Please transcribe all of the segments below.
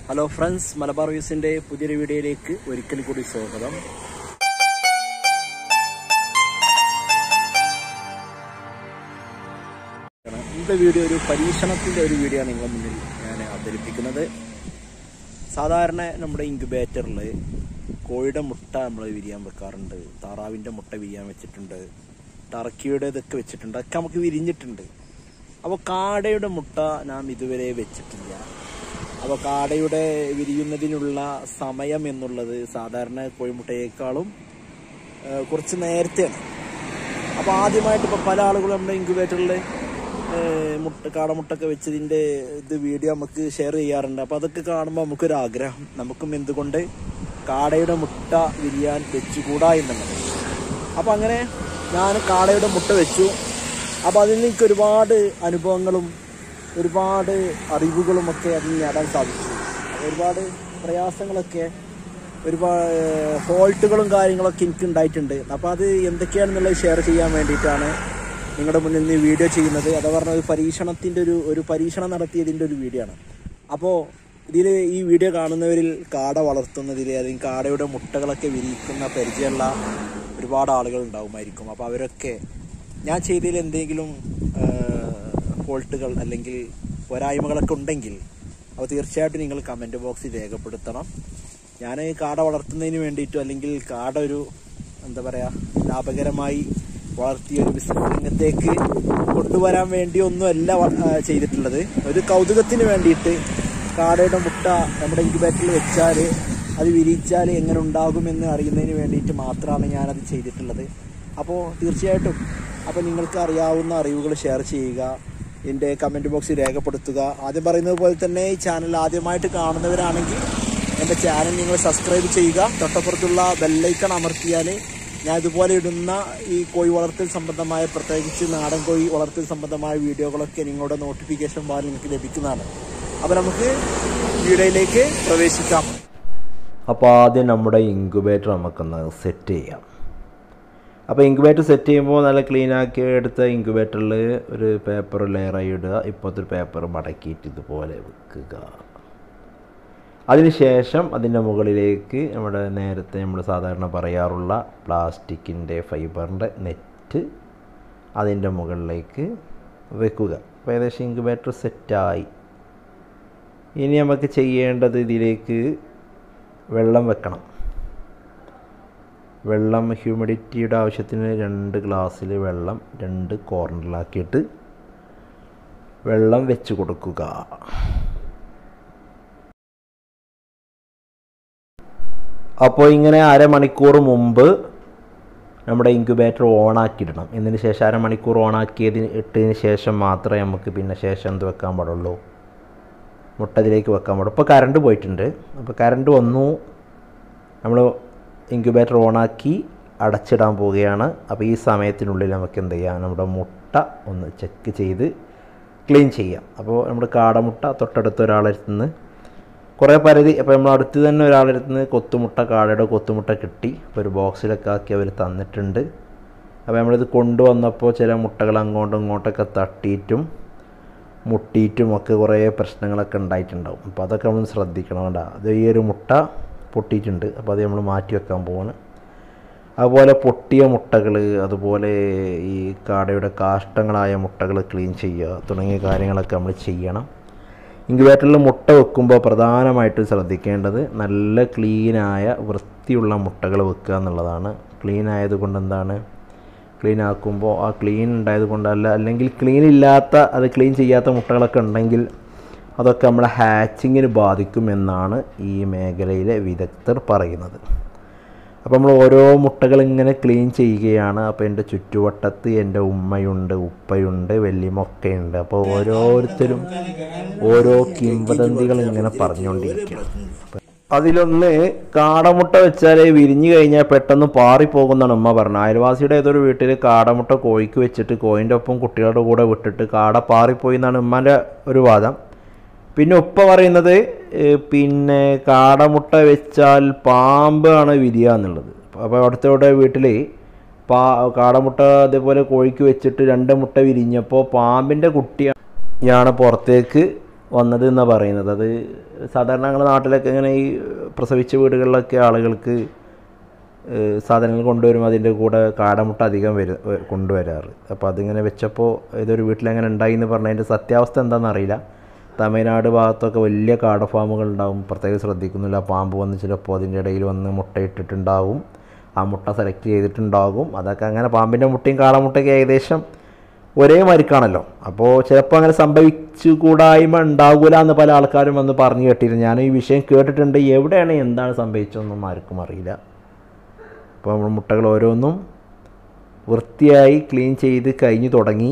hello friends Malabar വ്യൂസിന്റെ പുതിയൊരു വീഡിയോയിലേക്ക് ഒരിക്കൽ കൂടി സ്വാഗതം ഇന്നത്തെ വീഡിയോ ഒരു പരീക്ഷണത്തിന്റെ ഒരു വീഡിയോ ആണ് നിങ്ങളുടെ മുന്നിൽ ഞാൻ അവതരിപ്പിക്കുന്നത് സാധാരണ നമ്മുടെ ഇൻക്യുബേറ്ററിൽ കോഴിയുടെ മുട്ട നമ്മൾ വിരിയാൻ വെക്കാറുണ്ട് താറാവിൻ്റെ മുട്ട വിരിയാൻ വെച്ചിട്ടുണ്ട് ടർക്കിയുടെ ഇതൊക്കെ വെച്ചിട്ടുണ്ട് അതൊക്കെ നമുക്ക് വിരിഞ്ഞിട്ടുണ്ട് അപ്പോൾ കാടയുടെ മുട്ട നാം ഇതുവരെ വെച്ചിട്ടില്ല അപ്പോൾ കാടയുടെ വിരിയുന്നതിനുള്ള സമയം എന്നുള്ളത് സാധാരണ കോഴിമുട്ടയേക്കാളും ഏഹ്, കുറച്ച് നേരത്തെയാണ് അപ്പോൾ ആദ്യമായിട്ട് ഇപ്പോൾ പല ആളുകളും നമ്മുടെ ഇൻക്യുബേറ്ററിൽ മുട്ട കാടമുട്ടൊക്കെ വെച്ചതിൻ്റെ ഇത് വീഡിയോ നമുക്ക് ഷെയർ ചെയ്യാറുണ്ട് അപ്പോൾ അതൊക്കെ കാണുമ്പോൾ നമുക്കൊരു ആഗ്രഹം നമുക്കും എന്തുകൊണ്ട് കാടയുടെ മുട്ട വിരിയാൻ വെച്ചുകൂടാ എന്നുള്ളത് അപ്പോൾ അങ്ങനെ ഞാൻ കാടയുടെ മുട്ട വെച്ചു അപ്പോൾ അതിൽ എനിക്ക് ഒരുപാട് അനുഭവങ്ങളും ഒരുപാട് അറിവുകളും ഒക്കെ അതിൽ നേടാൻ സാധിച്ചു അപ്പോൾ ഒരുപാട് പ്രയാസങ്ങളൊക്കെ ഒരുപാട് ഫോൾട്ടുകളും കാര്യങ്ങളൊക്കെ എനിക്ക് ഉണ്ടായിട്ടുണ്ട് അപ്പോൾ അത് എന്തൊക്കെയാണെന്നുള്ളത് ഷെയർ ചെയ്യാൻ വേണ്ടിയിട്ടാണ് നിങ്ങളുടെ മുന്നിൽ നിന്ന് ഈ വീഡിയോ ചെയ്യുന്നത് അതാ പറഞ്ഞ ഒരു പരീക്ഷണത്തിൻ്റെ ഒരു ഒരു പരീക്ഷണം നടത്തിയതിൻ്റെ ഒരു വീഡിയോ ആണ് അപ്പോൾ ഇതിൽ ഈ വീഡിയോ കാണുന്നവരിൽ കാട വളർത്തുന്നതിൽ അല്ലെങ്കിൽ കാടയുടെ മുട്ടകളൊക്കെ വിരിയിക്കുന്ന പരിചയമുള്ള ഒരുപാട് ആളുകൾ ഉണ്ടാവുമായിരിക്കും അപ്പോൾ അവരൊക്കെ ഞാൻ ചെയ്തതിൽ എന്തെങ്കിലും ഫോൾട്ടുകൾ അല്ലെങ്കിൽ പോരായ്മകളൊക്കെ ഉണ്ടെങ്കിൽ അപ്പോൾ തീർച്ചയായിട്ടും നിങ്ങൾ കമൻറ്റ് ബോക്സിൽ രേഖപ്പെടുത്തണം ഞാൻ കാട വളർത്തുന്നതിന് വേണ്ടിയിട്ടും അല്ലെങ്കിൽ കാട ഒരു എന്താ പറയുക ലാഭകരമായി വളർത്തിയ ഒരു ബിസിനസ് രംഗത്തേക്ക് കൊണ്ടുവരാൻ വേണ്ടി ഒന്നുമല്ല വ- ആ, ചെയ്തിട്ടുള്ളത് ഒരു കൗതുകത്തിന് വേണ്ടിയിട്ട് കാടയുടെ മുട്ട നമ്മുടെ ഇൻക്യുബേറ്ററിൽ വെച്ചാൽ അത് വിരിയിച്ചാൽ എങ്ങനെ ഉണ്ടാകുമെന്ന് അറിയുന്നതിന് വേണ്ടിയിട്ട് മാത്രമാണ് ഞാനത് ചെയ്തിട്ടുള്ളത് അപ്പോൾ തീർച്ചയായിട്ടും അപ്പോൾ നിങ്ങൾക്ക് അറിയാവുന്ന അറിവുകൾ ഷെയർ ചെയ്യുക എൻ്റെ കമൻറ്റ് ബോക്സിൽ രേഖപ്പെടുത്തുക ആദ്യം പറയുന്നത് പോലെ തന്നെ ഈ ചാനൽ ആദ്യമായിട്ട് കാണുന്നവരാണെങ്കിൽ എൻ്റെ ചാനൽ നിങ്ങൾ സബ്സ്ക്രൈബ് ചെയ്യുക തൊട്ടപ്പുറത്തുള്ള ബെല്ലൈക്കൺ അമർത്തിയാൽ ഞാൻ ഇതുപോലെ ഇടുന്ന ഈ കോഴി വളർത്തൽ സംബന്ധമായ പ്രത്യേകിച്ച് നാടൻ കോഴി വളർത്തൽ സംബന്ധമായ വീഡിയോകളൊക്കെ നിങ്ങളുടെ നോട്ടിഫിക്കേഷൻ ബാർ നിങ്ങൾക്ക് ലഭിക്കുന്നതാണ് അപ്പോൾ നമുക്ക് വീഡിയോയിലേക്ക് പ്രവേശിക്കാം അപ്പോൾ ആദ്യം നമ്മുടെ ഇൻക്യുബേറ്റർ നമുക്കൊന്ന് സെറ്റ് ചെയ്യാം അപ്പോൾ ഇൻക്യുബേറ്റർ സെറ്റ് ചെയ്യുമ്പോൾ നല്ല ക്ലീൻ ആക്കി എടുത്ത ഇൻക്യുബേറ്ററിൽ ഒരു പേപ്പർ ലെയറായി ഇടുക ഇപ്പോഴത്തെ ഒരു പേപ്പർ മടക്കിയിട്ട് ഇതുപോലെ വെക്കുക അതിനുശേഷം അതിൻ്റെ മുകളിലേക്ക് നമ്മുടെ നേരത്തെ നമ്മൾ സാധാരണ പറയാറുള്ള പ്ലാസ്റ്റിക്കിൻ്റെ ഫൈബറിൻ്റെ നെറ്റ് അതിൻ്റെ മുകളിലേക്ക് വെക്കുക അപ്പോൾ ഏകദേശം ഇൻക്യുബേറ്റർ സെറ്റായി ഇനി നമുക്ക് ചെയ്യേണ്ടത് ഇതിലേക്ക് വെള്ളം വെക്കണം വെള്ളം ഹ്യൂമിഡിറ്റിയുടെ ആവശ്യത്തിന് രണ്ട് ഗ്ലാസ്സിൽ വെള്ളം രണ്ട് കോർണറിലാക്കിയിട്ട് വെള്ളം വെച്ച് കൊടുക്കുക അപ്പോൾ ഇങ്ങനെ അരമണിക്കൂർ മുമ്പ് നമ്മുടെ ഇൻക്യുബേറ്റർ ഓണാക്കിയിടണം എന്നതിന് ശേഷം അരമണിക്കൂർ ഓണാക്കിയതിന് ഇട്ടതിന് ശേഷം മാത്രമേ നമുക്ക് പിന്നെ ശേഷം എന്ത് വെക്കാൻ പാടുള്ളൂ മുട്ടതിലേക്ക് വെക്കാൻ പാടും ഇപ്പോൾ കറണ്ട് പോയിട്ടുണ്ട് അപ്പോൾ കറണ്ട് വന്നു നമ്മൾ ഇൻക്യുബേറ്റർ ഓണാക്കി അടച്ചിടാൻ പോവുകയാണ് അപ്പോൾ ഈ സമയത്തിനുള്ളിൽ നമുക്ക് എന്ത് ചെയ്യാം നമ്മുടെ മുട്ട ഒന്ന് ചെക്ക് ചെയ്ത് ക്ലീൻ ചെയ്യാം അപ്പോൾ നമ്മുടെ കാടമുട്ട തൊട്ടടുത്ത ഒരാളടുത്ത് നിന്ന് കുറേ പരിധി അപ്പോൾ നമ്മൾ അടുത്ത് തന്നെ ഒരാളടുത്ത് നിന്ന് കൊത്തുമുട്ട കാടയുടെ കൊത്തുമുട്ട കിട്ടി അപ്പോൾ ഒരു ബോക്സിലൊക്കെ ആക്കി അവർ തന്നിട്ടുണ്ട് അപ്പോൾ നമ്മളിത് കൊണ്ടുവന്നപ്പോൾ ചില മുട്ടകൾ അങ്ങോട്ടും ഇങ്ങോട്ടൊക്കെ തട്ടിയിട്ടും മുട്ടിയിട്ടും ഒക്കെ കുറേ പ്രശ്നങ്ങളൊക്കെ ഉണ്ടായിട്ടുണ്ടാവും അപ്പോൾ അതൊക്കെ നമ്മൾ ശ്രദ്ധിക്കണം കേട്ടോ അത് ഈ ഒരു മുട്ട പൊട്ടിയിട്ടുണ്ട് അപ്പോൾ അത് നമ്മൾ മാറ്റി വെക്കാൻ പോവാണ് അതുപോലെ പൊട്ടിയ മുട്ടകൾ അതുപോലെ ഈ കാടയുടെ കാഷ്ടങ്ങളായ മുട്ടകൾ ക്ലീൻ ചെയ്യുക തുടങ്ങിയ കാര്യങ്ങളൊക്കെ നമ്മൾ ചെയ്യണം ഇൻക്യുബേറ്ററിൽ മുട്ട വെക്കുമ്പോൾ പ്രധാനമായിട്ടും ശ്രദ്ധിക്കേണ്ടത് നല്ല ക്ലീനായ വൃത്തിയുള്ള മുട്ടകൾ വെക്കുക എന്നുള്ളതാണ് ക്ലീൻ ആയതുകൊണ്ട് എന്താണ് ക്ലീൻ ആക്കുമ്പോൾ ആ ക്ലീൻ ഉണ്ടായത് കൊണ്ടല്ല അല്ലെങ്കിൽ ക്ലീൻ ഇല്ലാത്ത അത് ക്ലീൻ ചെയ്യാത്ത മുട്ടകളൊക്കെ ഉണ്ടെങ്കിൽ അതൊക്കെ നമ്മളെ ഹാച്ചിങ്ങിന് ബാധിക്കുമെന്നാണ് ഈ മേഖലയിലെ വിദഗ്ധർ പറയുന്നത് അപ്പോൾ നമ്മൾ ഓരോ മുട്ടകൾ ഇങ്ങനെ ക്ലീൻ ചെയ്യുകയാണ് അപ്പോൾ എൻ്റെ ചുറ്റുവട്ടത്ത് എൻ്റെ ഉമ്മയുണ്ട് ഉപ്പയുണ്ട് വല്യമ്മൊക്കെയുണ്ട് അപ്പോൾ ഓരോരുത്തരും ഓരോ കിംവദന്തികൾ ഇങ്ങനെ പറഞ്ഞുകൊണ്ടിരിക്കുകയാണ് അതിലൊന്ന് കാടമുട്ട വെച്ചാൽ വിരിഞ്ഞു കഴിഞ്ഞാൽ പെട്ടെന്ന് പാറിപ്പോകുന്നാണ് ഉമ്മ പറഞ്ഞത് അയൽവാസിയുടെ ഏതൊരു വീട്ടിൽ കാടമുട്ട കോഴിക്ക് വെച്ചിട്ട് കോഴിൻ്റെ ഒപ്പം കുട്ടികളുടെ കൂടെ വിട്ടിട്ട് കാട പാറിപ്പോയി എന്നാണ് ഉമ്മാൻ്റെ ഒരു വാദം പിന്നെ ഉപ്പ പറയുന്നത് ഏഹ്, പിന്നെ കാടമുട്ട വെച്ചാൽ പാമ്പാണ് വിരിയുക എന്നുള്ളത് അപ്പോൾ അടുത്തവിടെ വീട്ടിൽ പാ കാടമുട്ട അതേപോലെ കോഴിക്ക് വെച്ചിട്ട് രണ്ട് മുട്ട വിരിഞ്ഞപ്പോൾ പാമ്പിൻ്റെ കുട്ടിയാണ് പുറത്തേക്ക് വന്നത് എന്നാണ് പറയുന്നത് അത് സാധാരണ ഞങ്ങളുടെ നാട്ടിലൊക്കെ ഇങ്ങനെ ഈ പ്രസവിച്ച വീടുകളിലൊക്കെ ആളുകൾക്ക് ഏഹ് സാധനങ്ങൾ കൊണ്ടുവരുമ്പോൾ അതിൻ്റെ കൂടെ കാടമുട്ട അധികം വരും കൊണ്ടുവരാറ് അപ്പോൾ അതിങ്ങനെ വെച്ചപ്പോൾ ഇതൊരു വീട്ടിലെങ്ങനെ ഉണ്ടായി എന്ന് പറഞ്ഞതിൻ്റെ സത്യാവസ്ഥ എന്താണെന്ന് അറിയില്ല തമിഴ്നാട് ഭാഗത്തൊക്കെ വലിയ കാട ഫാമുകൾ ഉണ്ടാവും പ്രത്യേകം ശ്രദ്ധിക്കുന്നില്ല പാമ്പ് വന്ന് ചിലപ്പോൾ അതിൻ്റെ ഇടയിൽ വന്ന് മുട്ടയിട്ടിട്ടുണ്ടാവും ആ മുട്ട സെലക്ട് ചെയ്തിട്ടുണ്ടാകും അതൊക്കെ അങ്ങനെ പാമ്പിൻ്റെ മുട്ടയും കാടമുട്ടയൊക്കെ ഏകദേശം ഒരേ മരിക്കാണല്ലോ അപ്പോൾ ചിലപ്പോൾ അങ്ങനെ സംഭവിച്ചു കൂടായ്മ ഉണ്ടാകില്ല എന്ന് പല ആൾക്കാരും വന്ന് പറഞ്ഞു കേട്ടിരുന്നു ഞാൻ ഈ വിഷയം കേട്ടിട്ടുണ്ട് എവിടെയാണ് എന്താണ് സംഭവിച്ചതെന്നും ആർക്കും അറിയില്ല അപ്പോൾ നമ്മൾ മുട്ടകൾ ഓരോന്നും വൃത്തിയായി ക്ലീൻ ചെയ്ത് കഴിഞ്ഞ് തുടങ്ങി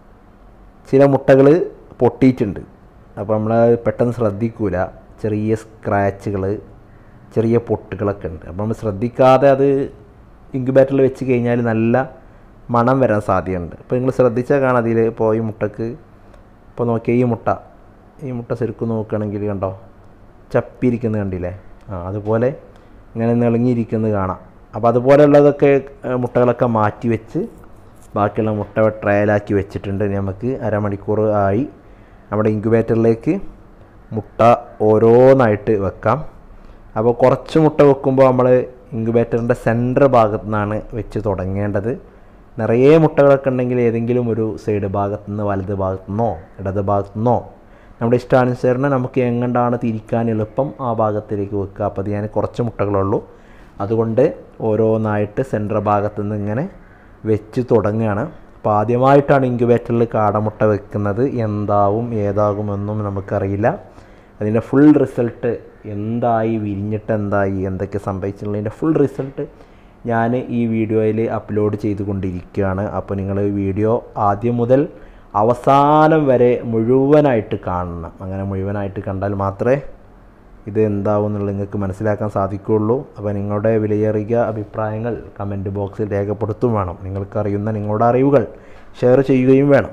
ചില മുട്ടകൾ പൊട്ടിയിട്ടുണ്ട് അപ്പോൾ നമ്മൾ പെട്ടെന്ന് ശ്രദ്ധിക്കൂല ചെറിയ സ്ക്രാച്ചുകൾ ചെറിയ പൊട്ടുകളൊക്കെ ഉണ്ട് അപ്പോൾ നമ്മൾ ശ്രദ്ധിക്കാതെ അത് ഇൻക്യുബേറ്ററിൽ വെച്ച് കഴിഞ്ഞാൽ നല്ല മണം വരാൻ സാധ്യതയുണ്ട് അപ്പോൾ നിങ്ങൾ ശ്രദ്ധിച്ചാൽ കാണാം അതിൽ ഇപ്പോൾ ഈ മുട്ടക്ക് ഇപ്പോൾ നോക്കിയാൽ ഈ മുട്ട ഈ മുട്ട ശരിക്കും നോക്കുകയാണെങ്കിൽ കണ്ടോ ചപ്പിയിരിക്കുന്നത് കണ്ടില്ലേ ആ അതുപോലെ ഇങ്ങനെ നിളങ്ങിയിരിക്കുന്നത് കാണാം അപ്പോൾ അതുപോലെയുള്ളതൊക്കെ ഏഹ്, മുട്ടകളൊക്കെ മാറ്റി വെച്ച് ബാക്കിയുള്ള മുട്ട ട്രയലാക്കി വെച്ചിട്ടുണ്ട് ഇനി നമുക്ക് അരമണിക്കൂർ ആയി നമ്മുടെ ഇൻക്യുബേറ്ററിലേക്ക് മുട്ട ഓരോന്നായിട്ട് വെക്കാം അപ്പോൾ കുറച്ച് മുട്ട വെക്കുമ്പോൾ നമ്മൾ ഇൻക്യുബേറ്ററിൻ്റെ സെൻറ്റർ ഭാഗത്തു നിന്നാണ് വെച്ച് തുടങ്ങേണ്ടത് നിറയെ മുട്ടകളൊക്കെ ഉണ്ടെങ്കിൽ ഏതെങ്കിലും ഒരു സൈഡ് ഭാഗത്തു നിന്ന് വലത് ഭാഗത്തു നിന്നോ ഇടത് ഭാഗത്തു നിന്നോ നമ്മുടെ ഇഷ്ടാനുസരണം നമുക്ക് എങ്ങോട്ടാണ് തിരിക്കാൻ എളുപ്പം ആ ഭാഗത്തിലേക്ക് വെക്കുക അപ്പോൾ അത് ഞാൻ കുറച്ച് മുട്ടകളുള്ളൂ അതുകൊണ്ട് ഓരോന്നായിട്ട് സെൻറ്റർ ഭാഗത്തു നിന്ന് ഇങ്ങനെ വെച്ച് തുടങ്ങുകയാണ് അപ്പോൾ ആദ്യമായിട്ടാണ് ഇൻക്യുബേറ്ററിൽ കാടമുട്ട വെക്കുന്നത് എന്താവും ഏതാകുമെന്നും നമുക്കറിയില്ല അതിൻ്റെ ഫുൾ റിസൾട്ട് എന്തായി വിരിഞ്ഞിട്ട് എന്തായി എന്തൊക്കെ സംഭവിച്ചിട്ടുള്ളതിൻ്റെ ഫുൾ റിസൾട്ട് ഞാൻ ഈ വീഡിയോയിൽ അപ്ലോഡ് ചെയ്തുകൊണ്ടിരിക്കുകയാണ് അപ്പോൾ നിങ്ങൾ വീഡിയോ ആദ്യം മുതൽ അവസാനം വരെ മുഴുവനായിട്ട് കാണണം അങ്ങനെ മുഴുവനായിട്ട് കണ്ടാൽ മാത്രമേ ഇത് എന്താവും എന്നുള്ളത് നിങ്ങൾക്ക് മനസ്സിലാക്കാൻ സാധിക്കുകയുള്ളൂ അപ്പോൾ നിങ്ങളുടെ വിലയേറിയ അഭിപ്രായങ്ങൾ കമൻറ്റ് ബോക്സിൽ രേഖപ്പെടുത്തും വേണം നിങ്ങൾക്കറിയുന്ന നിങ്ങളുടെ അറിവുകൾ ഷെയർ ചെയ്യുകയും വേണം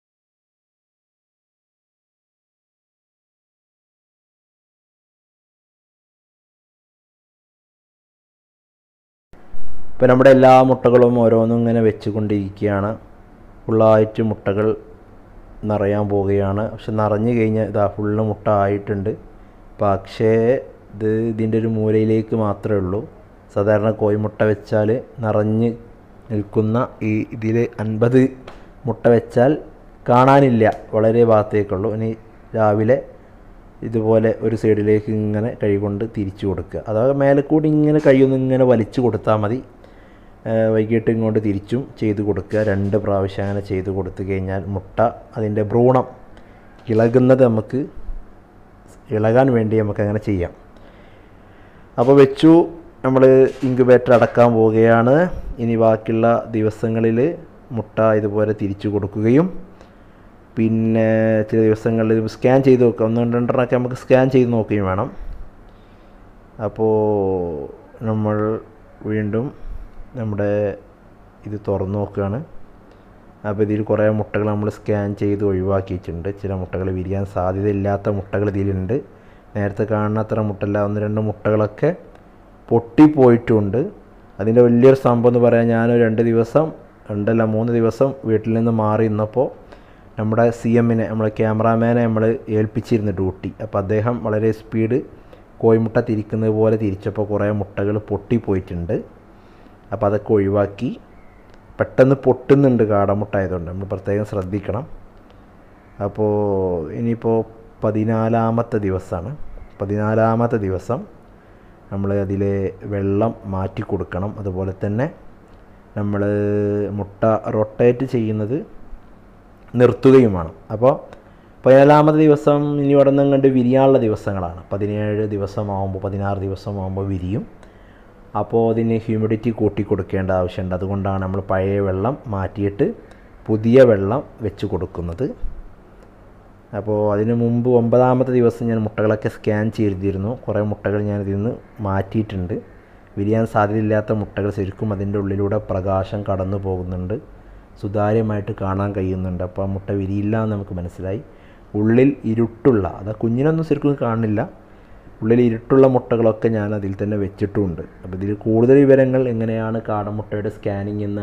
ഇപ്പോൾ നമ്മുടെ എല്ലാ മുട്ടകളും ഓരോന്നും ഇങ്ങനെ വെച്ചുകൊണ്ടിരിക്കുകയാണ് ഫുള്ളായിട്ട് മുട്ടകൾ നിറയാൻ പോവുകയാണ് പക്ഷെ നിറഞ്ഞു കഴിഞ്ഞാൽ ഇതാ ഫുള്ള് മുട്ട ആയിട്ടുണ്ട് പക്ഷേ ഇത് ഇതിൻ്റെ ഒരു മൂലയിലേക്ക് മാത്രമേ ഉള്ളൂ സാധാരണ കോഴിമുട്ട വെച്ചാൽ നിറഞ്ഞ് നിൽക്കുന്ന ഈ ഇതിൽ അൻപത് മുട്ട വെച്ചാൽ കാണാനില്ല വളരെ ഭാഗത്തേക്കുള്ളൂ ഇനി രാവിലെ ഇതുപോലെ ഒരു സൈഡിലേക്ക് ഇങ്ങനെ കൈ കൊണ്ട് തിരിച്ചു കൊടുക്കുക അതായത് മേലെ കൂടി ഇങ്ങനെ കൈയൊന്ന് ഇങ്ങനെ വലിച്ചു കൊടുത്താൽ മതി ഏഹ് വൈകിട്ട് ഇങ്ങോട്ട് തിരിച്ചും ചെയ്ത് കൊടുക്കുക രണ്ട് പ്രാവശ്യം അങ്ങനെ ചെയ്ത് കൊടുത്തു കഴിഞ്ഞാൽ മുട്ട അതിൻ്റെ ഭ്രൂണം ഇളകുന്നത് നമുക്ക് ഇളകാൻ വേണ്ടി നമുക്ക് അങ്ങനെ ചെയ്യാം അപ്പോൾ വെച്ചു നമ്മൾ ഇൻക്യുബേറ്റർ അടക്കാൻ പോവുകയാണ് ഇനി ബാക്കിയുള്ള ദിവസങ്ങളിൽ മുട്ട ഇതുപോലെ തിരിച്ചു കൊടുക്കുകയും പിന്നെ ചില ദിവസങ്ങളിൽ സ്കാൻ ചെയ്ത് നോക്കുക ഒന്ന് രണ്ടെണ്ണമൊക്കെ നമുക്ക് സ്കാൻ ചെയ്ത് നോക്കുകയും വേണം അപ്പോൾ നമ്മൾ വീണ്ടും നമ്മുടെ ഇത് തുറന്നു നോക്കുകയാണ് അപ്പോൾ ഇതിൽ കുറേ മുട്ടകൾ നമ്മൾ സ്കാൻ ചെയ്ത് ഒഴിവാക്കിയിട്ടുണ്ട് ചില മുട്ടകൾ വിരിയാൻ സാധ്യതയില്ലാത്ത മുട്ടകൾ ഇതിലുണ്ട് നേരത്തെ കാണുന്ന അത്ര മുട്ടല്ല ഒന്ന് രണ്ട് മുട്ടകളൊക്കെ പൊട്ടിപ്പോയിട്ടുണ്ട് അതിൻ്റെ വലിയൊരു സംഭവം എന്ന് പറയാൻ ഞാൻ രണ്ട് ദിവസം രണ്ടല്ല മൂന്ന് ദിവസം വീട്ടിൽ നിന്ന് മാറി നിന്നപ്പോൾ നമ്മുടെ സി എമ്മിനെ നമ്മുടെ ക്യാമറാമാനെ നമ്മൾ ഏൽപ്പിച്ചിരുന്നു ഡ്യൂട്ടി അപ്പോൾ അദ്ദേഹം വളരെ സ്പീഡ് കോഴിമുട്ട തിരിക്കുന്നത് പോലെ തിരിച്ചപ്പോൾ കുറേ മുട്ടകൾ പൊട്ടിപ്പോയിട്ടുണ്ട് അപ്പോൾ അതൊക്കെ ഒഴിവാക്കി പെട്ടെന്ന് പൊട്ടുന്നുണ്ട് കാടമുട്ട ആയതുകൊണ്ട് നമ്മൾ പ്രത്യേകം ശ്രദ്ധിക്കണം അപ്പോൾ ഇനിയിപ്പോൾ പതിനാലാമത്തെ ദിവസമാണ് പതിനാലാമത്തെ ദിവസം നമ്മൾ അതിൽ വെള്ളം മാറ്റി കൊടുക്കണം അതുപോലെ തന്നെ നമ്മൾ മുട്ട റൊട്ടേറ്റ് ചെയ്യുന്നത് നിർത്തുകയും വേണം അപ്പോൾ പതിനാലാമത്തെ ദിവസം ഇനി ഇവിടെ നിന്ന് കണ്ട് വിരിയാനുള്ള ദിവസങ്ങളാണ് പതിനേഴ് ദിവസമാകുമ്പോൾ പതിനാറ് ദിവസമാകുമ്പോൾ വിരിയും അപ്പോൾ അതിന് ഹ്യൂമിഡിറ്റി കൂട്ടി കൊടുക്കേണ്ട ആവശ്യമുണ്ട് അതുകൊണ്ടാണ് നമ്മൾ പഴയ വെള്ളം മാറ്റിയിട്ട് പുതിയ വെള്ളം വെച്ച് കൊടുക്കുന്നത് അപ്പോൾ അതിന് മുമ്പ് ഒമ്പതാമത്തെ ദിവസം ഞാൻ മുട്ടകളൊക്കെ സ്കാൻ ചെയ്തിരുന്നു കുറേ മുട്ടകൾ ഞാൻ ഇതിൽ നിന്ന് മാറ്റിയിട്ടുണ്ട് വിരിയാൻ സാധ്യതയില്ലാത്ത മുട്ടകൾ ശരിക്കും അതിൻ്റെ ഉള്ളിലൂടെ പ്രകാശം കടന്നു പോകുന്നുണ്ട് സുതാര്യമായിട്ട് കാണാൻ കഴിയുന്നുണ്ട് അപ്പോൾ ആ മുട്ട വിരിയില്ല എന്ന് നമുക്ക് മനസ്സിലായി ഉള്ളിൽ ഇരുട്ടുള്ള അത് കുഞ്ഞിനൊന്നും ശരിക്കും കാണില്ല ഉള്ളിൽ ഇരുട്ടുള്ള മുട്ടകളൊക്കെ ഞാൻ അതിൽ തന്നെ വെച്ചിട്ടുമുണ്ട് അപ്പോൾ ഇതിൽ കൂടുതൽ വിവരങ്ങൾ എങ്ങനെയാണ് കാടമുട്ടയുടെ സ്കാനിങ് എന്ന്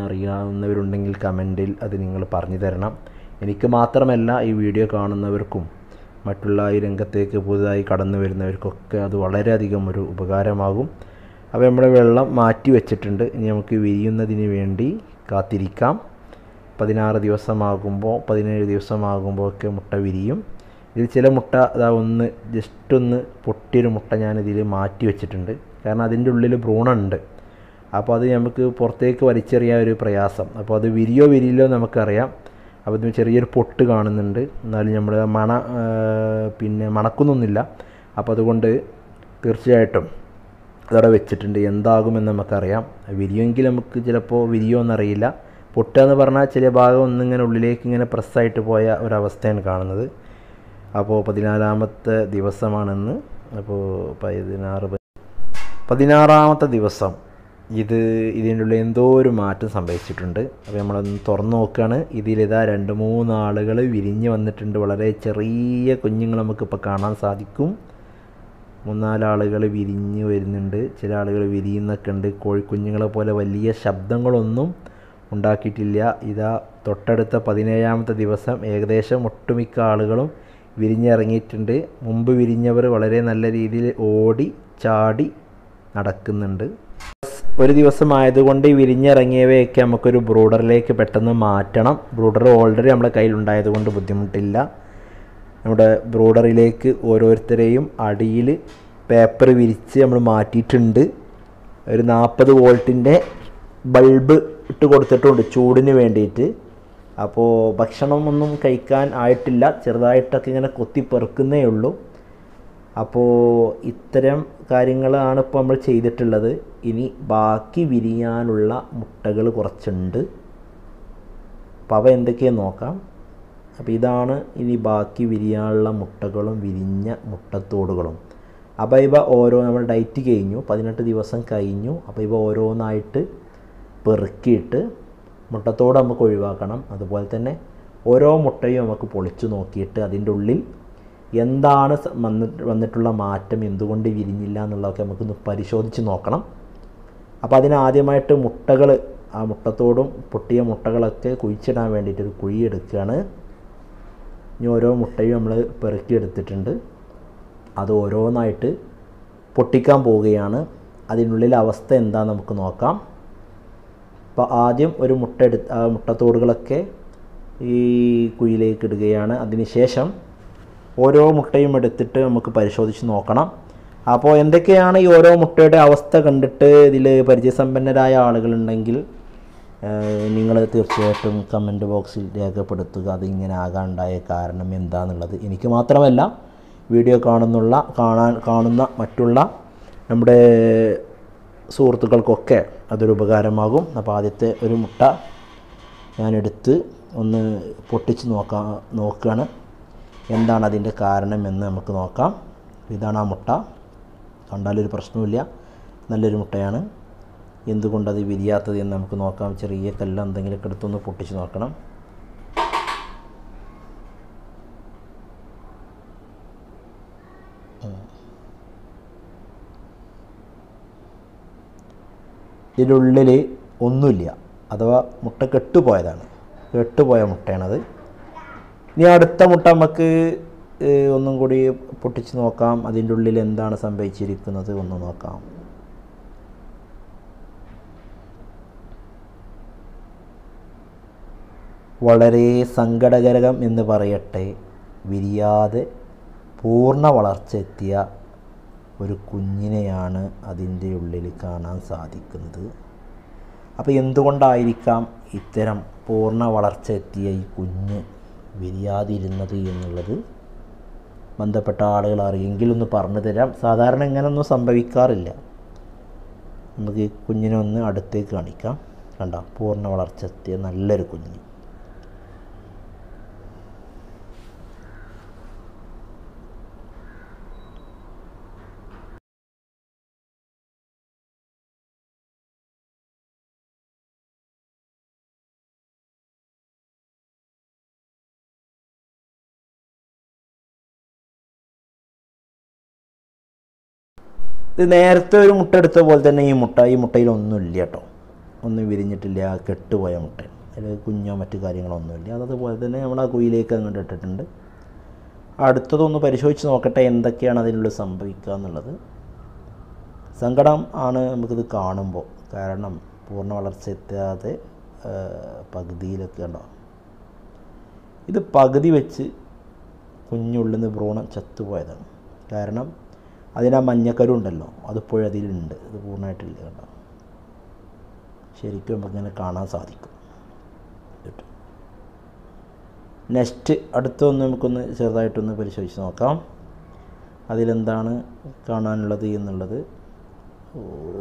അറിയാവുന്നവരുണ്ടെങ്കിൽ കമൻറ്റിൽ അത് നിങ്ങൾ പറഞ്ഞു തരണം എനിക്ക് മാത്രമല്ല ഈ വീഡിയോ കാണുന്നവർക്കും മറ്റുള്ള ഈ രംഗത്തേക്ക് പുതുതായി കടന്നു വരുന്നവർക്കൊക്കെ അത് വളരെയധികം ഒരു ഉപകാരമാകും അപ്പോൾ നമ്മുടെ വെള്ളം മാറ്റി വെച്ചിട്ടുണ്ട് ഇനി നമുക്ക് വിരിയുന്നതിന് വേണ്ടി കാത്തിരിക്കാം പതിനാറ് ദിവസമാകുമ്പോൾ പതിനേഴ് ദിവസമാകുമ്പോൾ ഒക്കെ മുട്ട വിരിയും ഇതിൽ ചില മുട്ട അതാ ഒന്ന് ജസ്റ്റ് ഒന്ന് പൊട്ടിയൊരു മുട്ട ഞാനിതിൽ മാറ്റി വെച്ചിട്ടുണ്ട് കാരണം അതിൻ്റെ ഉള്ളിൽ ഭ്രൂണമുണ്ട് അപ്പോൾ അത് നമുക്ക് പുറത്തേക്ക് വലിച്ചെറിയാൻ ഒരു പ്രയാസം അപ്പോൾ അത് വിരിയോ വിരിയില്ലോ നമുക്കറിയാം അപ്പോൾ ഇതിന് ചെറിയൊരു പൊട്ട് കാണുന്നുണ്ട് എന്നാലും നമ്മൾ മണ ആ, പിന്നെ മണക്കുന്നൊന്നുമില്ല അപ്പോൾ അതുകൊണ്ട് തീർച്ചയായിട്ടും അതവിടെ വെച്ചിട്ടുണ്ട് എന്താകുമെന്ന് നമുക്കറിയാം വിരിയുമെങ്കിൽ നമുക്ക് ചിലപ്പോൾ വിരിയോ എന്നറിയില്ല പൊട്ടുക എന്ന് പറഞ്ഞാൽ ചില ഭാഗം ഒന്നിങ്ങനെ ഉള്ളിലേക്ക് ഇങ്ങനെ പ്രസ്സായിട്ട് പോയ ഒരവസ്ഥയാണ് കാണുന്നത് അപ്പോൾ പതിനാലാമത്തെ ദിവസമാണെന്ന് അപ്പോൾ പതിനാറ് പ- പതിനാറാമത്തെ ദിവസം ഇത് ഇതിൻ്റെ ഉള്ളിൽ എന്തോ ഒരു മാറ്റം സംഭവിച്ചിട്ടുണ്ട് അപ്പോൾ നമ്മളൊന്ന് തുറന്നു നോക്കുകയാണ് ഇതിലിതാ രണ്ട് മൂന്ന് ആളുകൾ വിരിഞ്ഞ് വന്നിട്ടുണ്ട് വളരെ ചെറിയ കുഞ്ഞുങ്ങൾ നമുക്കിപ്പോൾ കാണാൻ സാധിക്കും മൂന്നാല് ആളുകൾ വിരിഞ്ഞ് വരുന്നുണ്ട് ചില ആളുകൾ വിരിയുന്നൊക്കെ ഉണ്ട് കോഴിക്കുഞ്ഞുങ്ങളെ പോലെ വലിയ ശബ്ദങ്ങളൊന്നും ഉണ്ടാക്കിയിട്ടില്ല ഇതാ തൊട്ടടുത്ത പതിനേഴാമത്തെ ദിവസം ഏകദേശം ഒട്ടുമിക്ക ആളുകളും വിരിഞ്ഞിറങ്ങിയിട്ടുണ്ട് മുമ്പ് വിരിഞ്ഞവർ വളരെ നല്ല രീതിയിൽ ഓടി ചാടി നടക്കുന്നുണ്ട് ഒരു ദിവസം ആയതുകൊണ്ട് ഈ വിരിഞ്ഞിറങ്ങിയവയൊക്കെ നമുക്കൊരു ബ്രൂഡറിലേക്ക് പെട്ടെന്ന് മാറ്റണം ബ്രൂഡർ ഓൾറെഡി നമ്മുടെ കയ്യിലുണ്ടായത് കൊണ്ട് ബുദ്ധിമുട്ടില്ല നമ്മുടെ ബ്രോഡറിലേക്ക് ഓരോരുത്തരെയും അടിയിൽ പേപ്പർ വിരിച്ച് നമ്മൾ മാറ്റിയിട്ടുണ്ട് ഒരു നാൽപ്പത് വോൾട്ടിൻ്റെ ബൾബ് ഇട്ട് കൊടുത്തിട്ടുണ്ട് ചൂടിന് വേണ്ടിയിട്ട് അപ്പോൾ ഭക്ഷണമൊന്നും കഴിക്കാൻ ആയിട്ടില്ല ചെറുതായിട്ടൊക്കെ ഇങ്ങനെ കൊത്തി പെറുക്കുന്നേ ഉള്ളൂ അപ്പോൾ ഇത്തരം കാര്യങ്ങളാണ് ഇപ്പോൾ നമ്മൾ ചെയ്തിട്ടുള്ളത് ഇനി ബാക്കി വിരിയാനുള്ള മുട്ടകൾ കുറച്ചുണ്ട് അപ്പോൾ അവ എന്തൊക്കെയെന്ന് നോക്കാം അപ്പോൾ ഇതാണ് ഇനി ബാക്കി വിരിയാനുള്ള മുട്ടകളും വിരിഞ്ഞ മുട്ടത്തോടുകളും അപ്പോൾ ഇവ ഓരോ നമ്മൾ ഡയറ്റ് കഴിഞ്ഞു പതിനെട്ട് ദിവസം കഴിഞ്ഞു അപ്പോൾ ഇവ ഓരോന്നായിട്ട് പെറുക്കിയിട്ട് മുട്ടത്തോട് നമുക്ക് ഒഴിവാക്കണം അതുപോലെ തന്നെ ഓരോ മുട്ടയും നമുക്ക് പൊളിച്ചു നോക്കിയിട്ട് അതിൻ്റെ ഉള്ളിൽ എന്താണ് സ- വന്നിട്ട് വന്നിട്ടുള്ള മാറ്റം എന്തുകൊണ്ട് വിരിഞ്ഞില്ല എന്നുള്ളതൊക്കെ നമുക്കൊന്ന് പരിശോധിച്ച് നോക്കണം അപ്പോൾ അതിനാദ്യമായിട്ട് മുട്ടകൾ ആ മുട്ടത്തോടും പൊട്ടിയ മുട്ടകളൊക്കെ കുഴിച്ചിടാൻ വേണ്ടിയിട്ട് ഒരു കുഴി എടുക്കുകയാണ് ഇനി ഓരോ മുട്ടയും നമ്മൾ പെറുക്കിയെടുത്തിട്ടുണ്ട് അത് ഓരോന്നായിട്ട് പൊട്ടിക്കാൻ പോവുകയാണ് അതിനുള്ളിൽ അവസ്ഥ എന്താ നമുക്ക് നോക്കാം അപ്പോൾ ആദ്യം ഒരു മുട്ട എടുത്ത് ആ മുട്ടത്തോടുകളൊക്കെ ഈ കുഴിയിലേക്ക് ഇടുകയാണ് അതിനുശേഷം ഓരോ മുട്ടയും എടുത്തിട്ട് നമുക്ക് പരിശോധിച്ച് നോക്കണം അപ്പോൾ എന്തൊക്കെയാണ് ഈ ഓരോ മുട്ടയുടെ അവസ്ഥ കണ്ടിട്ട് ഇതിൽ പരിചയസമ്പന്നരായ ആളുകളുണ്ടെങ്കിൽ നിങ്ങൾ തീർച്ചയായിട്ടും കമൻറ്റ് ബോക്സിൽ രേഖപ്പെടുത്തുക അതിങ്ങനെ ആകാനുണ്ടായ കാരണം എന്താണെന്നുള്ളത് എനിക്ക് മാത്രമല്ല വീഡിയോ കാണുന്നുള്ള കാണാൻ കാണുന്ന മറ്റുള്ള നമ്മുടെ സുഹൃത്തുക്കൾക്കൊക്കെ അതൊരു ഉപകാരമാകും അപ്പോൾ ആദ്യത്തെ ഒരു മുട്ട ഞാനെടുത്ത് ഒന്ന് പൊട്ടിച്ച് നോക്കാം നോക്കുകയാണ് എന്താണ് അതിൻ്റെ കാരണമെന്ന് നമുക്ക് നോക്കാം ഇതാണ് ആ മുട്ട കണ്ടാലൊരു പ്രശ്നവുമില്ല നല്ലൊരു മുട്ടയാണ് എന്തുകൊണ്ടത് വിരിയാത്തത് എന്ന് നമുക്ക് നോക്കാം ചെറിയ കല്ല് എന്തെങ്കിലുമൊക്കെ എടുത്തൊന്ന് പൊട്ടിച്ച് നോക്കണം ഇതിൻ്റെ ഉള്ളിൽ ഒന്നുമില്ല അഥവാ മുട്ട കെട്ടുപോയതാണ് കെട്ടുപോയ മുട്ടയാണത് ഇനി അടുത്ത മുട്ട നമുക്ക് ഏഹ്, ഒന്നും കൂടി പൊട്ടിച്ച് നോക്കാം അതിൻ്റെ ഉള്ളിൽ എന്താണ് സംഭവിച്ചിരിക്കുന്നത് ഒന്ന് നോക്കാം വളരെ സങ്കടകരം എന്ന് പറയട്ടെ വിരിയാതെ പൂർണ്ണ വളർച്ച എത്തിയ ഒരു കുഞ്ഞിനെയാണ് അതിൻ്റെ ഉള്ളിൽ കാണാൻ സാധിക്കുന്നത് അപ്പോൾ എന്തുകൊണ്ടായിരിക്കാം ഇത്തരം പൂർണ്ണ വളർച്ച എത്തിയ ഈ കുഞ്ഞ് വിരിയാതിരുന്നത് എന്നുള്ളത് ബന്ധപ്പെട്ട ആളുകൾ അറിയെങ്കിൽ ഒന്ന് പറഞ്ഞു തരാം സാധാരണ ഇങ്ങനൊന്നും സംഭവിക്കാറില്ല നമുക്ക് ഈ കുഞ്ഞിനെ ഒന്ന് അടുത്തേക്ക് കാണിക്കാം കണ്ട പൂർണ്ണ വളർച്ച എത്തിയ നല്ലൊരു കുഞ്ഞ് ഇത് നേരത്തെ ഒരു മുട്ട എടുത്ത പോലെ തന്നെ ഈ മുട്ട ഈ മുട്ടയിൽ ഒന്നുമില്ല കേട്ടോ ഒന്നും വിരിഞ്ഞിട്ടില്ല കെട്ടുപോയ മുട്ട അതിൽ കുഞ്ഞോ മറ്റു കാര്യങ്ങളോ ഒന്നുമില്ല അതതുപോലെ തന്നെ നമ്മൾ ആ കുയിലേക്ക് അങ്ങോട്ട് ഇട്ടിട്ടുണ്ട് അടുത്തതൊന്ന് പരിശോധിച്ച് നോക്കട്ടെ എന്തൊക്കെയാണ് അതിനുള്ളിൽ സംഭവിക്കുക എന്നുള്ളത് സങ്കടം ആണ് നമുക്കിത് കാണുമ്പോൾ കാരണം പൂർണ്ണ വളർച്ച എത്താതെ ആ, പകുതിയിലൊക്കെ ഉണ്ടാവും ഇത് പകുതി വെച്ച് കുഞ്ഞുള്ളിൽ നിന്ന് ഭ്രൂണം ചത്തുപോയതാണ് കാരണം അതിന് ആ മഞ്ഞക്കരു ഉണ്ടല്ലോ അതിപ്പോഴും അതിലുണ്ട് ഇത് പൂർണ്ണമായിട്ടില്ല കണ്ടോ ശരിക്കും നമുക്കിങ്ങനെ കാണാൻ സാധിക്കും കേട്ടോ നെക്സ്റ്റ് അടുത്തൊന്ന് നമുക്കൊന്ന് ചെറുതായിട്ടൊന്ന് പരിശോധിച്ച് നോക്കാം അതിലെന്താണ് കാണാനുള്ളത് എന്നുള്ളത് ഓ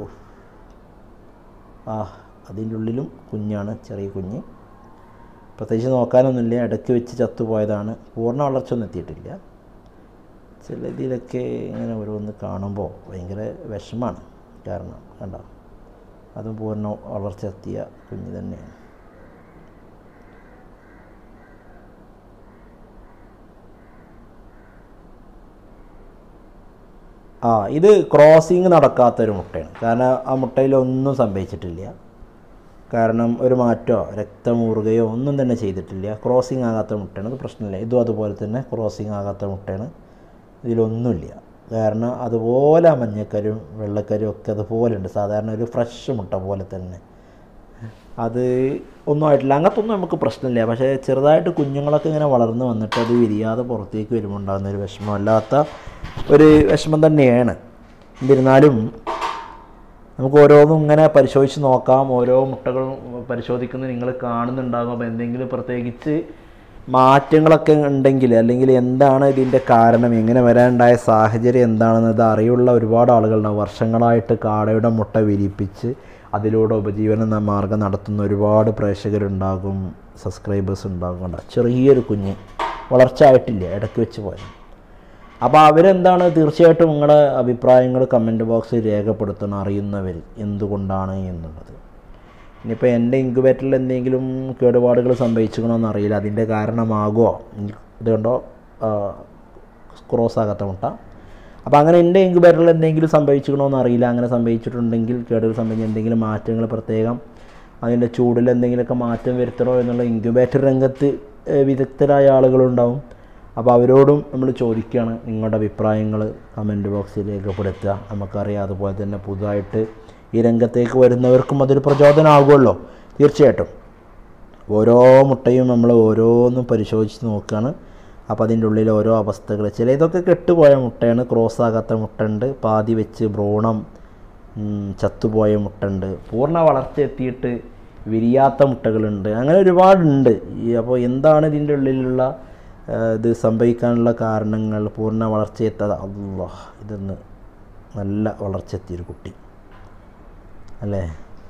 ആ അതിൻ്റെ ഉള്ളിലും കുഞ്ഞാണ് ചെറിയ കുഞ്ഞ് പ്രത്യേകിച്ച് നോക്കാനൊന്നുമില്ല ഇടയ്ക്ക് വെച്ച് ചത്തുപോയതാണ് പൂർണ്ണ വളർച്ച ഒന്നും എത്തിയിട്ടില്ല ചില ഇതിലൊക്കെ ഇങ്ങനെ ഓരോന്ന് കാണുമ്പോൾ ഭയങ്കര വിഷമാണ് കാരണം കണ്ടോ അതും പൂർണ്ണ വളർച്ച എത്തിയ കുഞ്ഞ് തന്നെയാണ് ആ ഇത് ക്രോസിങ് നടക്കാത്തൊരു മുട്ടയാണ് കാരണം ആ മുട്ടയിലൊന്നും സംഭവിച്ചിട്ടില്ല കാരണം ഒരു മാറ്റമോ രക്തമൂറുകയോ ഒന്നും തന്നെ ചെയ്തിട്ടില്ല ക്രോസിങ് ആകാത്ത മുട്ടയാണ് അത് പ്രശ്നമില്ല ഇതും അതുപോലെ തന്നെ ക്രോസിങ് ആകാത്ത മുട്ടയാണ് ഇതിലൊന്നുമില്ല കാരണം അതുപോലെ ആ മഞ്ഞക്കരും വെള്ളക്കരും ഒക്കെ അതുപോലെ ഉണ്ട് സാധാരണ ഒരു ഫ്രഷ് മുട്ട പോലെ തന്നെ അത് ഒന്നും ആയിട്ടില്ല അങ്ങനത്തെ ഒന്നും നമുക്ക് പ്രശ്നമില്ല പക്ഷേ ചെറുതായിട്ട് കുഞ്ഞുങ്ങളൊക്കെ ഇങ്ങനെ വളർന്ന് വന്നിട്ട് അത് വിരിയാതെ പുറത്തേക്ക് വരുമ്പോൾ ഉണ്ടാകുന്ന ഒരു വിഷമമല്ലാത്ത ഒരു വിഷമം തന്നെയാണ് എന്നിരുന്നാലും നമുക്ക് ഓരോന്നും ഇങ്ങനെ പരിശോധിച്ച് നോക്കാം ഓരോ മുട്ടകളും പരിശോധിക്കുന്നത് നിങ്ങൾ കാണുന്നുണ്ടാകും അപ്പോൾ എന്തെങ്കിലും പ്രത്യേകിച്ച് മാറ്റങ്ങളൊക്കെ ഉണ്ടെങ്കിൽ അല്ലെങ്കിൽ എന്താണ് ഇതിൻ്റെ കാരണം എങ്ങനെ വരാനുണ്ടായ സാഹചര്യം എന്താണെന്നത് അറിയുള്ള ഒരുപാട് ആളുകളുണ്ടാവും വർഷങ്ങളായിട്ട് കാടയുടെ മുട്ട വിരിപ്പിച്ച് അതിലൂടെ ഉപജീവന ന- മാർഗം നടത്തുന്ന ഒരുപാട് പ്രേക്ഷകരുണ്ടാകും സബ്സ്ക്രൈബേഴ്സ് ഉണ്ടാകും കണ്ടോ ചെറിയൊരു കുഞ്ഞ് വളർച്ച ആയിട്ടില്ല ഇടയ്ക്ക് വെച്ച് പോയത് അപ്പോൾ അവരെന്താണ് തീർച്ചയായിട്ടും നിങ്ങളുടെ അഭിപ്രായങ്ങൾ കമൻറ്റ് ബോക്സിൽ രേഖപ്പെടുത്തണം അറിയുന്നവർ എന്തുകൊണ്ടാണ് എന്നുള്ളത് ഇനിയിപ്പോൾ എൻ്റെ ഇൻക്യുബേറ്ററിൽ എന്തെങ്കിലും കേടുപാടുകൾ സംഭവിച്ചിക്കണമെന്ന് അറിയില്ല അതിൻ്റെ കാരണമാകുമോ ഇത് കണ്ടോ ക്രോസ് ആകാത്ത മുട്ട അപ്പോൾ അങ്ങനെ എൻ്റെ ഇൻക്യുബേറ്ററിൽ എന്തെങ്കിലും സംഭവിച്ചിക്കണമെന്ന് അറിയില്ല അങ്ങനെ സംഭവിച്ചിട്ടുണ്ടെങ്കിൽ കേടുകൾ സംബന്ധിച്ച് എന്തെങ്കിലും മാറ്റങ്ങൾ പ്രത്യേകം അതിൻ്റെ ചൂടിൽ എന്തെങ്കിലുമൊക്കെ മാറ്റം വരുത്തണോ എന്നുള്ള ഇൻക്യുബേറ്റർ രംഗത്ത് ഏഹ്, വിദഗ്ധരായ ആളുകളുണ്ടാവും അപ്പോൾ അവരോടും നമ്മൾ ചോദിക്കുകയാണ് നിങ്ങളുടെ അഭിപ്രായങ്ങൾ കമൻറ്റ് ബോക്സിൽ രേഖപ്പെടുത്തുക നമുക്കറിയാം അതുപോലെ തന്നെ പുതുതായിട്ട് ഈ രംഗത്തേക്ക് വരുന്നവർക്കും അതൊരു പ്രചോദനമാകുമല്ലോ തീർച്ചയായിട്ടും ഓരോ മുട്ടയും നമ്മൾ ഓരോന്നും പരിശോധിച്ച് നോക്കുകയാണ് അപ്പോൾ അതിൻ്റെ ഉള്ളിൽ ഓരോ അവസ്ഥകൾ ചില ഇതൊക്കെ കെട്ടുപോയ മുട്ടയാണ് ക്രോസ് ആകാത്ത മുട്ടയുണ്ട് പാതി വെച്ച് ഭ്രൂണം ഉം, ചത്തുപോയ മുട്ടയുണ്ട് പൂർണ്ണ വളർച്ച എത്തിയിട്ട് വിരിയാത്ത മുട്ടകളുണ്ട് അങ്ങനെ ഒരുപാടുണ്ട് ഈ അപ്പോൾ എന്താണ് ഇതിൻ്റെ ഉള്ളിലുള്ള ആ, ഇത് സംഭവിക്കാനുള്ള കാരണങ്ങൾ പൂർണ്ണ വളർച്ച എത്താതെ അല്ലാ ഇതൊന്ന് നല്ല വളർച്ച എത്തിയൊരു കുട്ടി അല്ലേ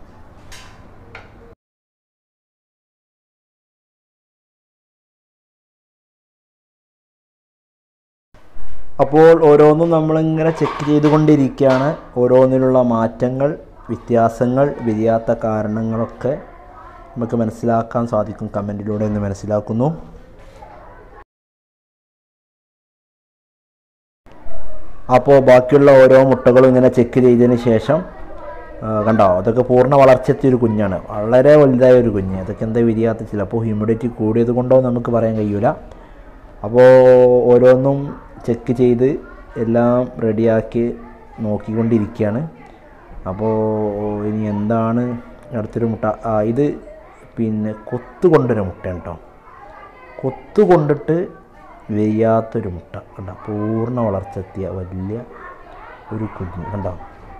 അപ്പോൾ ഓരോന്നും നമ്മളിങ്ങനെ ചെക്ക് ചെയ്തുകൊണ്ടിരിക്കുകയാണ് ഓരോന്നിലുള്ള മാറ്റങ്ങൾ വ്യത്യാസങ്ങൾ വിരിയാത്ത കാരണങ്ങളൊക്കെ നമുക്ക് മനസ്സിലാക്കാൻ സാധിക്കും കമൻറ്റിലൂടെ എന്ന് മനസ്സിലാക്കുന്നു അപ്പോൾ ബാക്കിയുള്ള ഓരോ മുട്ടകളും ഇങ്ങനെ ചെക്ക് ചെയ്തതിന് ശേഷം ആ, കണ്ടോ അതൊക്കെ പൂർണ്ണ വളർച്ചയെത്തിയ ഒരു കുഞ്ഞാണ് വളരെ വലുതായ ഒരു കുഞ്ഞ് അതൊക്കെ എന്താ വിരിയാത്ത ചിലപ്പോൾ ഹ്യൂമിഡിറ്റി കൂടിയത് കൊണ്ടോ നമുക്ക് പറയാൻ കഴിയൂല അപ്പോൾ ഓരോന്നും ചെക്ക് ചെയ്ത് എല്ലാം റെഡിയാക്കി നോക്കിക്കൊണ്ടിരിക്കുകയാണ് അപ്പോൾ ഇനി എന്താണ് അടുത്തൊരു മുട്ട ആ ഇത് പിന്നെ കൊത്തു കൊണ്ടൊരു മുട്ടയാണ് കേട്ടോ കൊത്തു കൊണ്ടിട്ട് വെയ്യാത്തൊരു മുട്ട കണ്ട പൂർണ്ണ വളർച്ച എത്തിയ വലിയ ഒരു കുഞ്ഞ് കണ്ടോ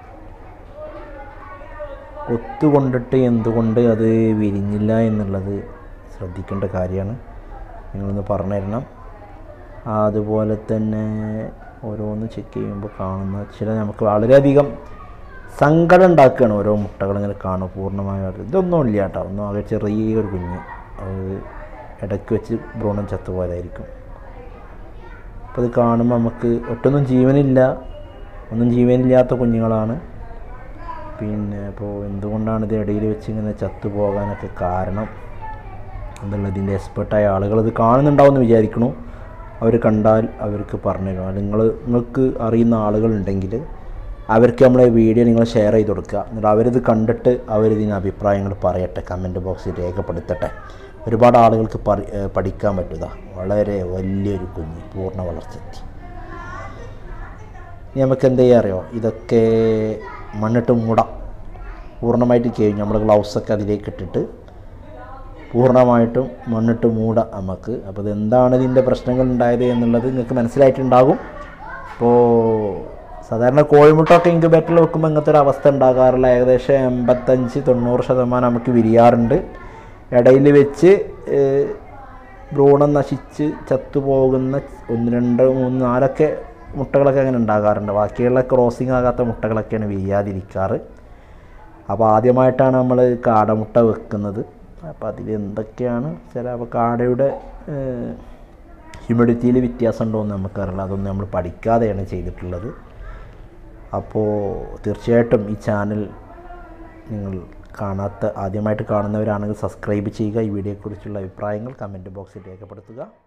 കൊത്തു കൊണ്ടിട്ട് എന്തുകൊണ്ട് അത് വിരിഞ്ഞില്ല എന്നുള്ളത് ശ്രദ്ധിക്കേണ്ട കാര്യമാണ് നിങ്ങളൊന്ന് പറഞ്ഞു തരണം ആ, അതുപോലെ തന്നെ ഓരോന്ന് ചെക്ക് ചെയ്യുമ്പോൾ കാണുന്ന ചില നമുക്ക് വളരെയധികം സങ്കടം ഉണ്ടാക്കുകയാണ് ഓരോ മുട്ടകൾ ഇങ്ങനെ കാണും പൂർണ്ണമായും അത് ഇതൊന്നും ഇല്ല കേട്ടോ ഒന്നും ആകെ ചെറിയൊരു കുഞ്ഞ് അത് ഇടയ്ക്ക് വെച്ച് ഭ്രൂണം ചത്തുപോയതായിരിക്കും അപ്പോൾ ഇത് കാണുമ്പോൾ നമുക്ക് ഒട്ടൊന്നും ജീവനില്ല ഒന്നും ജീവനില്ലാത്ത കുഞ്ഞുങ്ങളാണ് പിന്നെ ഇപ്പോൾ എന്തുകൊണ്ടാണ് ഇത് ഇടയിൽ വെച്ച് ഇങ്ങനെ ചത്തുപോകാനൊക്കെ കാരണം എന്നുള്ളതിൻ്റെ എക്സ്പെർട്ടായ ആളുകൾ ഇത് കാണുന്നുണ്ടാവുമെന്ന് വിചാരിക്കണു അവർ കണ്ടാൽ അവർക്ക് പറഞ്ഞു തരും നിങ്ങൾ നിങ്ങൾക്ക് അറിയുന്ന ആളുകളുണ്ടെങ്കിൽ അവർക്ക് നമ്മളെ വീഡിയോ നിങ്ങൾ ഷെയർ ചെയ്ത് കൊടുക്കുക എന്നിട്ട് അവരിത് കണ്ടിട്ട് അവരിതിന് അഭിപ്രായങ്ങൾ പറയട്ടെ കമൻറ്റ് ബോക്സിൽ രേഖപ്പെടുത്തട്ടെ ഒരുപാട് ആളുകൾക്ക് പറി ഏ, പഠിക്കാൻ പറ്റുക വളരെ വലിയൊരു കുഞ്ഞ് പൂർണ്ണ വളർച്ചെത്തി ഇനി നമുക്ക് എന്ത് ചെയ്യാൻ അറിയോ ഇതൊക്കെ മണ്ണിട്ട് മൂടാം പൂർണ്ണമായിട്ട് കഴിഞ്ഞു നമ്മൾ ഗ്ലൗസൊക്കെ അതിലേക്ക് ഇട്ടിട്ട് പൂർണ്ണമായിട്ടും മണ്ണിട്ട് മൂടാം നമുക്ക് അപ്പോൾ ഇതെന്താണ് ഇതിൻ്റെ പ്രശ്നങ്ങൾ ഉണ്ടായത് എന്നുള്ളത് നിങ്ങൾക്ക് മനസ്സിലായിട്ടുണ്ടാകും ഇപ്പോൾ സാധാരണ കോഴിമുട്ടൊക്കെ ഇൻക്യുബേറ്ററിൽ വെക്കുമ്പോൾ ഇങ്ങനത്തെ ഒരു അവസ്ഥ ഉണ്ടാകാറില്ല ഏകദേശം എൺപത്തഞ്ച് തൊണ്ണൂറ് ശതമാനം നമുക്ക് വിരിയാറുണ്ട് ഇടയിൽ വെച്ച് ഏഹ്, ഭ്രൂണം നശിച്ച് ചത്തുപോകുന്ന ഒന്ന് രണ്ട് മൂന്ന് നാലൊക്കെ മുട്ടകളൊക്കെ അങ്ങനെ ഉണ്ടാകാറുണ്ട് ബാക്കിയുള്ള ക്രോസിങ് ആകാത്ത മുട്ടകളൊക്കെയാണ് വിരിയാതിരിക്കാറ് അപ്പോൾ ആദ്യമായിട്ടാണ് നമ്മൾ കാടമുട്ട വെക്കുന്നത് അപ്പോൾ അതിൽ എന്തൊക്കെയാണ് ചില അപ്പോൾ കാടയുടെ ഹ്യൂമിഡിറ്റിയിൽ വ്യത്യാസം ഉണ്ടോ എന്ന് നമുക്കറിയില്ല അതൊന്നും നമ്മൾ പഠിക്കാതെയാണ് ചെയ്തിട്ടുള്ളത് അപ്പോൾ തീർച്ചയായിട്ടും ഈ ചാനൽ നിങ്ങൾ കാണാത്ത ആദ്യമായിട്ട് കാണുന്നവരാണെങ്കിൽ സബ്സ്ക്രൈബ് ചെയ്യുക ഈ വീഡിയോയെക്കുറിച്ചുള്ള അഭിപ്രായങ്ങൾ കമൻറ്റ് ബോക്സിൽ രേഖപ്പെടുത്തുക